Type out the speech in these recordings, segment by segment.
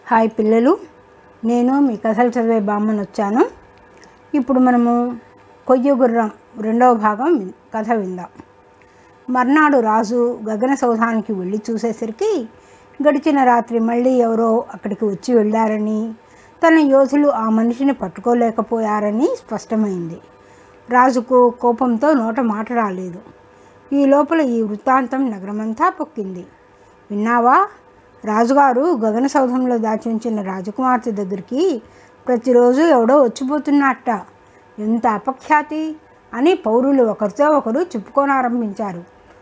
Hi పిల్లలు నేను మీ కథలు చదివే బామ్మని వచ్చాను ఇప్పుడు మనము కొయ్య గుర్రం రెండవ భాగం విన్- కథ విందాం మర్నాడు రాజు గగన సౌధానికి వెళ్ళి చూసేసరికి గడిచిన రాత్రి మళ్ళీ ఎవరో అక్కడికి వచ్చి వెళ్ళారని తన యోధులు ఆ మనిషిని పట్టుకోలేకపోయారని స్పష్టమైంది రాజుకు కోపంతో నోట మాట రాలేదు ఈ లోపల ఈ వృత్తాంతం నగరమంతా పొక్కింది విన్నావా రాజుగారు గగన సౌధంలో దాచి ఉంచిన రాజకుమార్తె దగ్గరికి ప్రతిరోజు ఎవడో వచ్చిపోతున్నట్ట ఎంత అపఖ్యాతి అని పౌరులు ఒకరితో ఒకరు చెప్పుకోనారంభించారు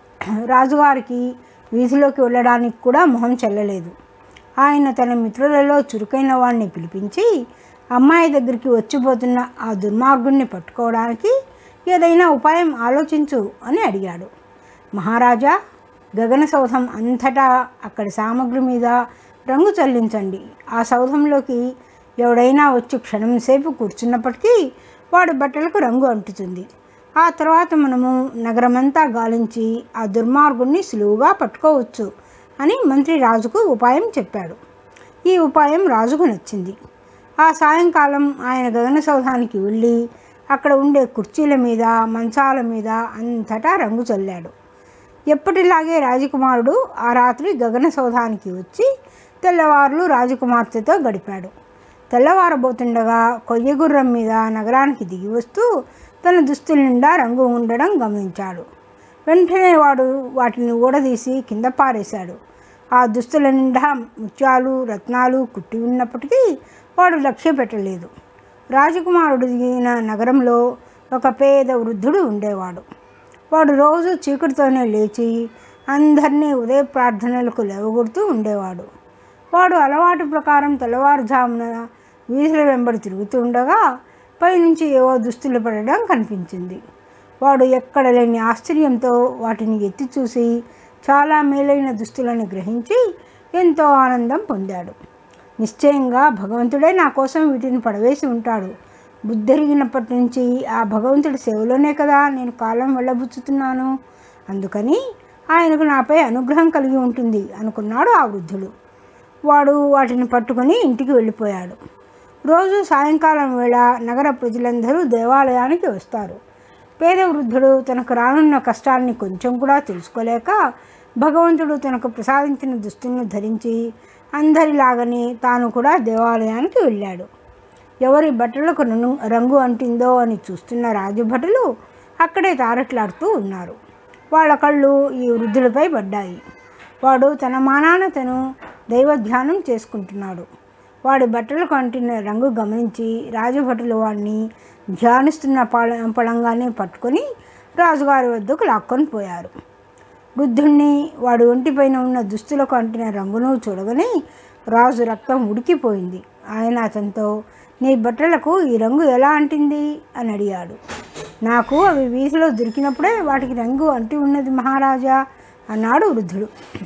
రాజుగారికి వీధిలోకి వెళ్ళడానికి కూడా మొహం చెల్లలేదు ఆయన తన మిత్రులలో చురుకైన వాడిని పిలిపించి అమ్మాయి దగ్గరికి వచ్చిపోతున్న ఆ దుర్మార్గుణ్ణి పట్టుకోవడానికి ఏదైనా ఉపాయం ఆలోచించు అని అడిగాడు మహారాజా గగన సౌధం అంతటా అక్కడి సామగ్రి మీద రంగు చల్లించండి ఆ సౌధంలోకి ఎవడైనా వచ్చి క్షణం సేపు కూర్చున్నప్పటికీ వాడి బట్టలకు రంగు అంటుతుంది ఆ తర్వాత మనము నగరమంతా గాలించి ఆ దుర్మార్గుణ్ణి సులువుగా పట్టుకోవచ్చు అని మంత్రి రాజుకు ఉపాయం చెప్పాడు ఈ ఉపాయం రాజుకు నచ్చింది ఆ సాయంకాలం ఆయన గగన సౌధానికి వెళ్ళి అక్కడ ఉండే కుర్చీల మీద మంచాల మీద అంతటా రంగు చల్లాడు ఎప్పటిలాగే రాజకుమారుడు ఆ రాత్రి గగన సౌధానికి వచ్చి తెల్లవారులు రాజకుమార్తెతో గడిపాడు తెల్లవారబోతుండగా కొయ్యగుర్రం మీద నగరానికి దిగి వస్తూ తన దుస్తుల నిండా రంగు ఉండడం గమనించాడు వెంటనే వాడు వాటిని ఊడదీసి కింద పారేశాడు ఆ దుస్తుల నిండా ముత్యాలు రత్నాలు కుట్టి ఉన్నప్పటికీ వాడు లక్ష్య పెట్టలేదు రాజకుమారుడు దిగిన నగరంలో ఒక పేద వృద్ధుడు ఉండేవాడు వాడు రోజు చీకటితోనే లేచి అందరినీ ఉదయ ప్రార్థనలకు లేవగొడుతూ ఉండేవాడు వాడు అలవాటు ప్రకారం తెల్లవారుజామున వీధుల వెంబడి తిరుగుతూ ఉండగా పైనుంచి ఏవో దుస్తులు పడడం కనిపించింది వాడు ఎక్కడ లేని ఆశ్చర్యంతో వాటిని ఎత్తి చూసి చాలా మేలైన దుస్తులను గ్రహించి ఎంతో ఆనందం పొందాడు నిశ్చయంగా భగవంతుడే నా కోసం వీటిని పడవేసి ఉంటాడు బుద్ధెరిగినప్పటి నుంచి ఆ భగవంతుడి సేవలోనే కదా నేను కాలం వెళ్ళబుచ్చుతున్నాను అందుకని ఆయనకు నాపై అనుగ్రహం కలిగి ఉంటుంది అనుకున్నాడు ఆ వృద్ధుడు వాడు వాటిని పట్టుకొని ఇంటికి వెళ్ళిపోయాడు రోజు సాయంకాలం వేళ నగర ప్రజలందరూ దేవాలయానికి వస్తారు పేద వృద్ధుడు తనకు రానున్న కష్టాన్ని కొంచెం కూడా తెలుసుకోలేక భగవంతుడు తనకు ప్రసాదించిన దుస్తులను ధరించి అందరిలాగనే తాను కూడా దేవాలయానికి వెళ్ళాడు ఎవరి బట్టలకు రంగు రంగు అంటిందో అని చూస్తున్న రాజభటులు అక్కడే తారట్లాడుతూ ఉన్నారు వాళ్ళ కళ్ళు ఈ వృద్ధుడిపై పడ్డాయి వాడు తన మానాన తను దైవధ్యానం చేసుకుంటున్నాడు వాడి బట్టలకు అంటిన రంగు గమనించి రాజభటులు వాడిని ధ్యానిస్తున్న పళ పళంగానే పట్టుకొని రాజుగారి వద్దకు లాక్కొని పోయారు వృద్ధుణ్ణి వాడి ఒంటిపైన ఉన్న దుస్తులకు అంటిన రంగును చూడగానే రాజు రక్తం ఉడికిపోయింది ఆయన అతనితో నీ బట్టలకు ఈ రంగు ఎలా అంటింది అని అడిగాడు నాకు అవి వీధిలో దొరికినప్పుడే వాటికి రంగు అంటి ఉన్నది మహారాజా అన్నాడు వృద్ధుడు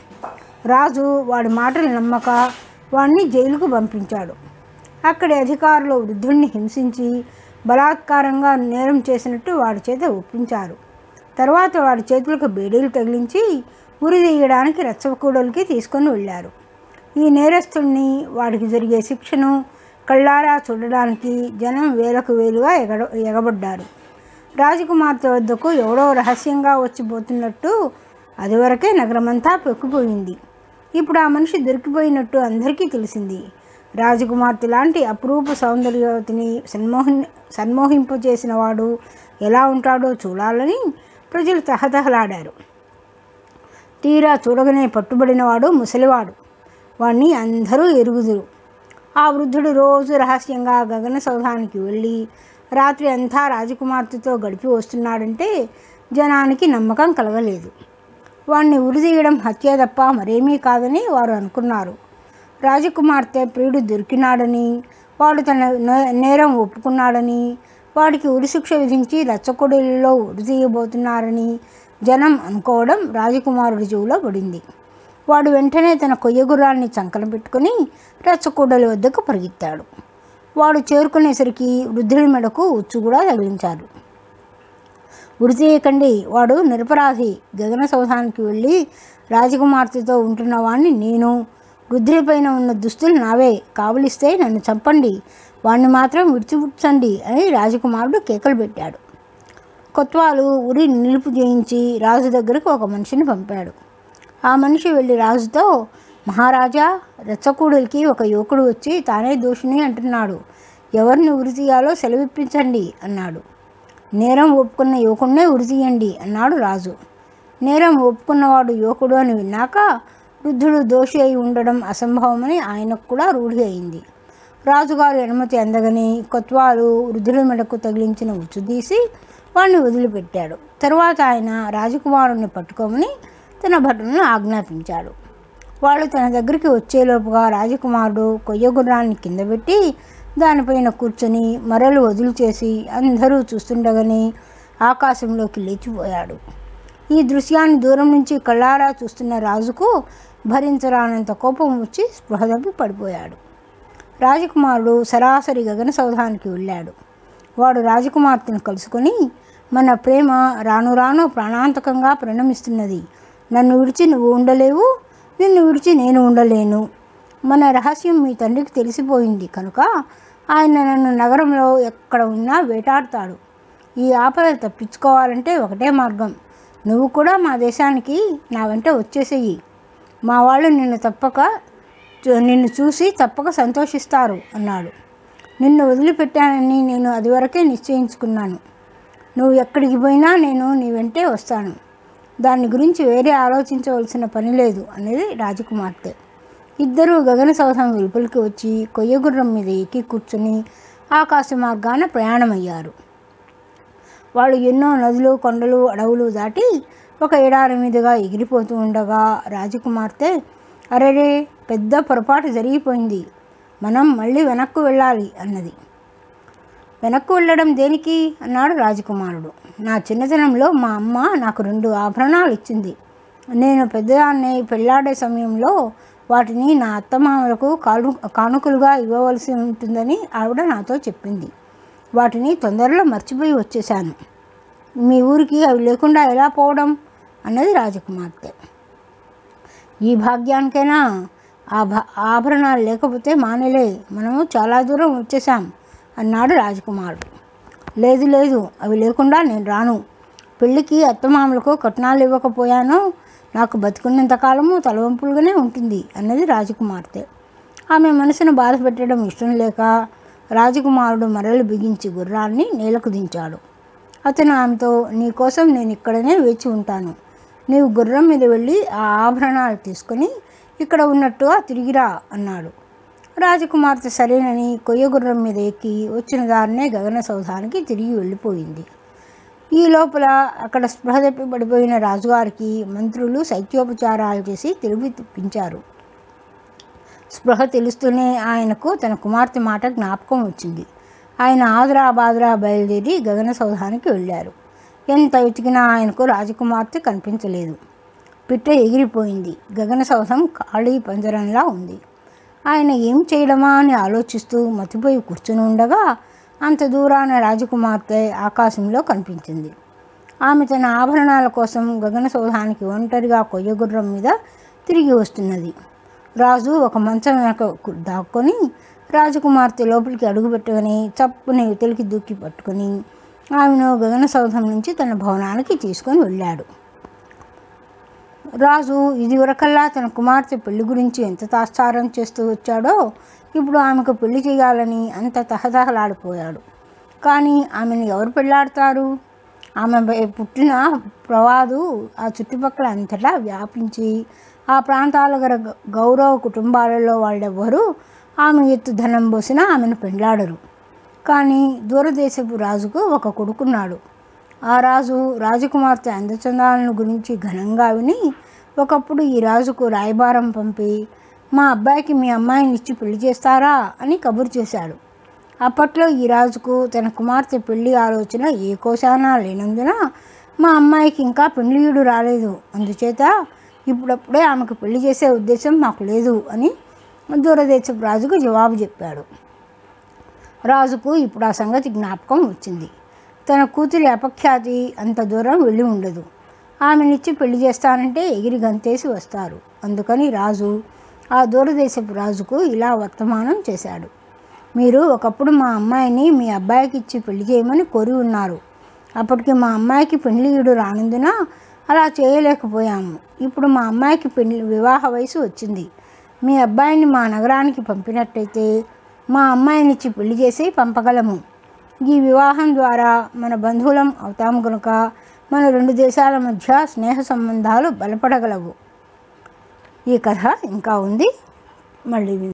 రాజు వాడి మాటలు నమ్మక వాడిని జైలుకు పంపించాడు అక్కడి అధికారులు వృద్ధుణ్ణి హింసించి బలాత్కారంగా నేరం చేసినట్టు వాడి చేత ఒప్పించారు తర్వాత వాడి చేతులకు బేడీలు తగిలించి ఉరి తీయడానికి రచ్చకూడలికి తీసుకొని వెళ్ళారు ఈ నేరస్తుల్ని వాడికి జరిగే శిక్షను కళ్ళారా చూడడానికి జనం వేలకు వేలుగా ఎగడ ఎగబడ్డారు రాజకుమార్తె వద్దకు ఎవడో రహస్యంగా వచ్చిపోతున్నట్టు అదివరకే నగరమంతా పెక్కిపోయింది ఇప్పుడు ఆ మనిషి దొరికిపోయినట్టు అందరికీ తెలిసింది రాజకుమార్తె లాంటి అపురూప సౌందర్యవతిని సన్మోహన్ సన్మోహింపచేసిన వాడు ఎలా ఉంటాడో చూడాలని ప్రజలు తహతహలాడారు తీరా చూడగానే పట్టుబడినవాడు ముసలివాడు వాణ్ణి అందరూ ఎరుగుదురు ఆ వృద్ధుడు రోజు రహస్యంగా గగన సౌధానికి వెళ్ళి రాత్రి అంతా రాజకుమార్తెతో గడిపి వస్తున్నాడంటే జనానికి నమ్మకం కలగలేదు వాణ్ణి ఉరిదీయడం హత్య తప్ప మరేమీ కాదని వారు అనుకున్నారు రాజకుమార్తె ప్రియుడు దొరికినాడని వాడు తన నే- నేరం ఒప్పుకున్నాడని వాడికి ఉరిశిక్ష విధించి రచ్చకొడలిలో ఉరి తీయబోతున్నారని జనం అనుకోవడం రాజకుమారుడి చెవులో పడింది వాడు వెంటనే తన కొయ్యగుర్రాన్ని చంకన పెట్టుకుని రచ్చకొడలి వద్దకు పరిగెత్తాడు వాడు చేరుకునేసరికి వృద్ధుడి మెడకు ఉచ్చు కూడా తగిలించారు ఉరి తీయకండి వాడు నిరపరాధి గగన సౌధానికి వెళ్ళి రాజకుమార్తెతో ఉంటున్న వాణ్ణి నేను రుద్రిపైన ఉన్న దుస్తులు నావే కావలిస్తే నన్ను చంపండి వాణ్ణి మాత్రం విడిచిపుచ్చండి అని రాజకుమారుడు కేకలు పెట్టాడు కొత్వాలు ఉరి నిలుపు చేయించి రాజు దగ్గరకు ఒక మనిషిని పంపాడు ఆ మనిషి వెళ్ళి రాజుతో మహారాజా రెచ్చకూడలికి ఒక యువకుడు వచ్చి తానే దోషిని అంటున్నాడు ఎవరిని ఉరి తీయాలో సెలవిప్పించండి అన్నాడు నేరం ఒప్పుకున్న యువకుడినే ఉరి తీయండి అన్నాడు రాజు నేరం ఒప్పుకున్నవాడు యువకుడు అని విన్నాక వృద్ధుడు దోషి అయి ఉండడం అసంభవమని ఆయనకు కూడా రూఢి అయింది రాజుగారి అనుమతి అందగని కొత్వాలు వృద్ధుడి మెడకు తగిలించిన ఉచ్చు తీసి వాడిని వదిలిపెట్టాడు తరువాత ఆయన రాజకుమారుణ్ణి పట్టుకోమని తన భటులను ఆజ్ఞాపించాడు వాళ్ళు తన దగ్గరికి వచ్చేలోపుగా రాజకుమారుడు కొయ్య గుర్రాన్ని కింద పెట్టి దానిపైన కూర్చొని మరలు వదులు చేసి అందరూ చూస్తుండగానే ఆకాశంలోకి లేచిపోయాడు ఈ దృశ్యాన్ని దూరం నుంచి కళ్ళారా చూస్తున్న రాజుకు భరించరానంత కోపం వచ్చి స్పృహ తప్పి పడిపోయాడు రాజకుమారుడు సరాసరి గగన సౌధానికి వెళ్ళాడు వాడు రాజకుమార్తెను కలుసుకొని మన ప్రేమ రాను రాను ప్రాణాంతకంగా పరిణమిస్తున్నది నన్ను విడిచి నువ్వు ఉండలేవు నిన్ను విడిచి నేను ఉండలేను మన రహస్యం మీ తండ్రికి తెలిసిపోయింది కనుక ఆయన నన్ను నగరంలో ఎక్కడ ఉన్నా వేటాడతాడు ఈ ఆపద తప్పించుకోవాలంటే ఒకటే మార్గం నువ్వు కూడా మా దేశానికి నా వెంట వచ్చేసేయి మా వాళ్ళు నిన్ను తప్పక చూ- నిన్ను చూసి తప్పక సంతోషిస్తారు అన్నాడు నిన్ను వదిలిపెట్టానని నేను అదివరకే నిశ్చయించుకున్నాను నువ్వు ఎక్కడికి పోయినా నేను నీ వెంటే వస్తాను దాని గురించి వేరే ఆలోచించవలసిన పని లేదు అనేది రాజకుమార్తె ఇద్దరూ గగన సౌధం వెలుపలికి వచ్చి కొయ్యగుర్రం మీద ఎక్కి కూర్చుని ఆకాశ మార్గాన ప్రయాణమయ్యారు వాళ్ళు ఎన్నో నదులు కొండలు అడవులు దాటి ఒక ఎడారి మీదుగా ఎగిరిపోతూ ఉండగా రాజకుమార్తె అరెరే పెద్ద పొరపాటు జరిగిపోయింది మనం మళ్ళీ వెనక్కు వెళ్ళాలి అన్నది వెనక్కు వెళ్ళడం దేనికి అన్నాడు రాజకుమారుడు నా చిన్నతనంలో మా అమ్మ నాకు రెండు ఆభరణాలు ఇచ్చింది నేను పెద్దదాన్ని పెళ్ళాడే సమయంలో వాటిని నా అత్తమామలకు కాను కానుకలుగా ఇవ్వవలసి ఉంటుందని ఆవిడ నాతో చెప్పింది వాటిని తొందరలో మర్చిపోయి వచ్చేశాను మీ ఊరికి అవి లేకుండా ఎలా పోవడం అన్నది రాజకుమార్తె ఈ భాగ్యానికైనా ఆ భా ఆభరణాలు లేకపోతే మానేలే మనము చాలా దూరం వచ్చేసాం అన్నాడు రాజకుమారుడు లేదు లేదు అవి లేకుండా నేను రాను పెళ్ళికి అత్తమామలకు కట్నాలు ఇవ్వకపోయానో నాకు బతుకున్నంత కాలము తలవంపులుగానే ఉంటుంది అన్నది రాజకుమార్తె ఆమె మనసును బాధ పెట్టడం ఇష్టం లేక రాజకుమారుడు మరలు బిగించి గుర్రాన్ని నేలకు దించాడు అతను ఆమెతో నీకోసం నేను ఇక్కడనే వేచి ఉంటాను నీవు గుర్రం మీద వెళ్ళి ఆ ఆభరణాలు తీసుకొని ఇక్కడ ఉన్నట్టుగా తిరిగిరా అన్నాడు రాజకుమార్తె సరేనని కొయ్య గుర్రం మీద ఎక్కి వచ్చిన దారినే గగన సౌధానికి తిరిగి వెళ్ళిపోయింది ఈ లోపల అక్కడ స్పృహ తప్పి పడిపోయిన రాజుగారికి మంత్రులు శైత్యోపచారాలు చేసి తెలివి తెప్పించారు స్పృహ తెలుస్తూనే ఆయనకు తన కుమార్తె మాట జ్ఞాపకం వచ్చింది ఆయన ఆదురా బాదురా బయలుదేరి గగన సౌధానికి వెళ్ళారు ఎంత వెతికినా ఆయనకు రాజకుమార్తె కనిపించలేదు పిట్ట ఎగిరిపోయింది గగన సౌధం ఖాళీ పంజరంలా ఉంది ఆయన ఏం చేయడమా అని ఆలోచిస్తూ మతిపోయి కూర్చుని ఉండగా అంత దూరాన రాజకుమార్తె ఆకాశంలో కనిపించింది ఆమె తన ఆభరణాల కోసం గగన సౌధానికి ఒంటరిగా కొయ్యగుర్రం మీద తిరిగి వస్తున్నది రాజు ఒక మంచం వెనక కు- దాక్కొని రాజకుమార్తె లోపలికి అడుగుపెట్టుకొని చప్పున యువతలికి దూకి పట్టుకొని ఆమెను గగన సౌధం నుంచి తన భవనానికి తీసుకొని వెళ్ళాడు రాజు ఇదివరకల్లా తన కుమార్తె పెళ్లి గురించి ఎంత తాత్సారం చేస్తూ వచ్చాడో ఇప్పుడు ఆమెకు పెళ్లి చేయాలని అంత తహతహలాడిపోయాడు కానీ ఆమెను ఎవరు పెళ్ళాడతారు ఆమె పై పుట్టిన ప్రవాదు ఆ చుట్టుపక్కల అంతటా వ్యాపించి ఆ ప్రాంతాల గల గ- గౌరవ కుటుంబాలలో వాళ్ళెవ్వరూ ఆమె ఎత్తు ధనం పోసినా ఆమెను పెళ్ళాడరు కానీ దూరదేశపు రాజుకు ఒక కొడుకున్నాడు ఆ రాజు రాజకుమార్తె అందచందాలను గురించి ఘనంగా విని ఒకప్పుడు ఈ రాజుకు రాయబారం పంపి మా అబ్బాయికి మీ అమ్మాయిని ఇచ్చి పెళ్లి చేస్తారా అని కబురు చేశాడు అప్పట్లో ఈ రాజుకు తన కుమార్తె పెళ్లి ఆలోచన ఏ కోశానా లేనందున మా అమ్మాయికి ఇంకా పెళ్లియుడు రాలేదు అందుచేత ఇప్పుడప్పుడే ఆమెకు పెళ్లి చేసే ఉద్దేశం మాకు లేదు అని దూరదేశపు రాజుకు జవాబు చెప్పాడు రాజుకు ఇప్పుడు ఆ సంగతి జ్ఞాపకం వచ్చింది తన కూతురి అపఖ్యాతి అంత దూరం వెళ్ళి ఉండదు ఆమెనిచ్చి పెళ్లి చేస్తానంటే ఎగిరి గంతేసి వస్తారు అందుకని రాజు ఆ దూరదేశపు రాజుకు ఇలా వర్తమానం చేశాడు మీరు ఒకప్పుడు మా అమ్మాయిని మీ అబ్బాయికి ఇచ్చి పెళ్లి చేయమని కోరి ఉన్నారు అప్పటికి మా అమ్మాయికి పెళ్లియుడు రానందున అలా చేయలేకపోయాము ఇప్పుడు మా అమ్మాయికి పెళ్లి వివాహ వయసు వచ్చింది మీ అబ్బాయిని మా నగరానికి పంపినట్టయితే మా అమ్మాయినిచ్చి పెళ్లి చేసి పంపగలము ఈ వివాహం ద్వారా మన బంధువులం అవుతాము కనుక మన రెండు దేశాల మధ్య స్నేహ సంబంధాలు బలపడగలవు ఈ కథ ఇంకా ఉంది మళ్ళీ విందాం.